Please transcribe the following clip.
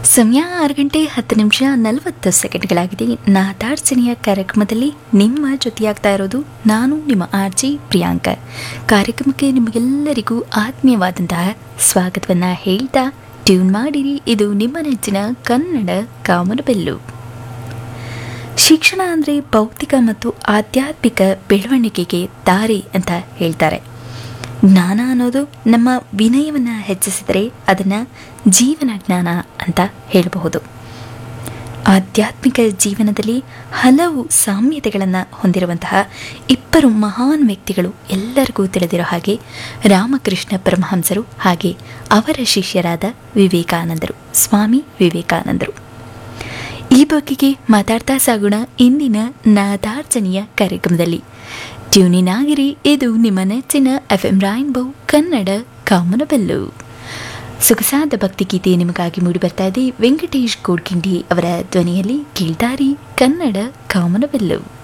ಸಮಯ ಆರು ಗಂಟೆ ಹತ್ತು ನಿಮಿಷ ನಲವತ್ತು ಸೆಕೆಂಡ್ಗಳಾಗಿದೆ ನಾದಾರ್ಚನೆಯ ಕಾರ್ಯಕ್ರಮದಲ್ಲಿ ನಿಮ್ಮ ಜೊತೆಯಾಗ್ತಾ ಇರೋದು ನಾನು ನಿಮ್ಮ ಆರ್ಜಿ ಪ್ರಿಯಾಂಕ ಕಾರ್ಯಕ್ರಮಕ್ಕೆ ನಿಮಗೆಲ್ಲರಿಗೂ ಆತ್ಮೀಯವಾದಂತಹ ಸ್ವಾಗತವನ್ನ ಹೇಳ್ತಾ ಟ್ಯೂನ್ ಮಾಡಿರಿ ಇದು ನಿಮ್ಮ ನೆಚ್ಚಿನ ಕನ್ನಡ ಕಾಮನಬೆಲ್ಲು ಶಿಕ್ಷಣ ಅಂದರೆ ಭೌತಿಕ ಮತ್ತು ಆಧ್ಯಾತ್ಮಿಕ ಬೆಳವಣಿಗೆಗೆ ದಾರಿ ಅಂತ ಹೇಳ್ತಾರೆ ಜ್ಞಾನ ಅನ್ನೋದು ನಮ್ಮ ವಿನಯವನ್ನು ಹೆಚ್ಚಿಸಿದರೆ ಅದನ್ನು ಜೀವನ ಜ್ಞಾನ ಅಂತ ಹೇಳಬಹುದು ಆಧ್ಯಾತ್ಮಿಕ ಜೀವನದಲ್ಲಿ ಹಲವು ಸಾಮ್ಯತೆಗಳನ್ನು ಹೊಂದಿರುವಂತಹ ಇಬ್ಬರು ಮಹಾನ್ ವ್ಯಕ್ತಿಗಳು ಎಲ್ಲರಿಗೂ ತಿಳಿದಿರೋ ಹಾಗೆ ರಾಮಕೃಷ್ಣ ಪರಮಹಂಸರು ಹಾಗೆ ಅವರ ಶಿಷ್ಯರಾದ ವಿವೇಕಾನಂದರು ಸ್ವಾಮಿ ವಿವೇಕಾನಂದರು ಈ ಬಗೆಗೆ ಮಾತಾಡ್ತಾ ಸಾಗೋಣ ಇಂದಿನ ನಾದಾರ್ಚನೆಯ ಕಾರ್ಯಕ್ರಮದಲ್ಲಿ ಟ್ಯೂನಿನ್ ಆಗಿರಿ ಇದು ನಿಮ್ಮ ನೆಚ್ಚಿನ ಎಫ್ ಎಂ ರಾಯಿನ್ಬೋ ಕನ್ನಡ ಕಾಮನಬೆಲ್ಲು ಸೊಗಸಾದ ಭಕ್ತಿಗೀತೆ ನಿಮಗಾಗಿ ಮೂಡಿ ಬರ್ತಾ ಇದೆ ವೆಂಕಟೇಶ್ ಗೋಡ್ಕಿಂಡಿ ಅವರ ಧ್ವನಿಯಲ್ಲಿ ಕೇಳ್ದಾರಿ ಕನ್ನಡ ಕಾಮನಬೆಲ್ಲು